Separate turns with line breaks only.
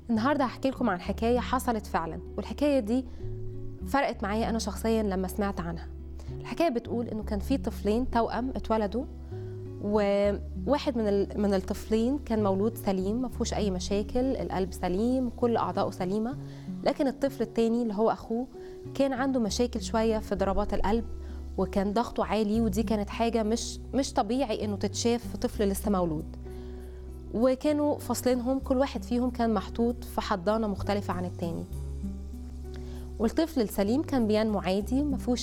النهارده هحكي لكم عن حكايه حصلت فعلا والحكايه دي فرقت معايا انا شخصيا لما سمعت عنها الحكايه بتقول انه كان في طفلين توأم اتولدوا وواحد من ال- من الطفلين كان مولود سليم ما فيهوش اي مشاكل القلب سليم كل اعضائه سليمه لكن الطفل التاني اللي هو اخوه كان عنده مشاكل شويه في ضربات القلب وكان ضغطه عالي ودي كانت حاجه مش مش طبيعي انه تتشاف في طفل لسه مولود وكانوا فاصلينهم كل واحد فيهم كان محطوط في حضانه مختلفه عن التاني والطفل السليم كان بينمو عادي ما فيهوش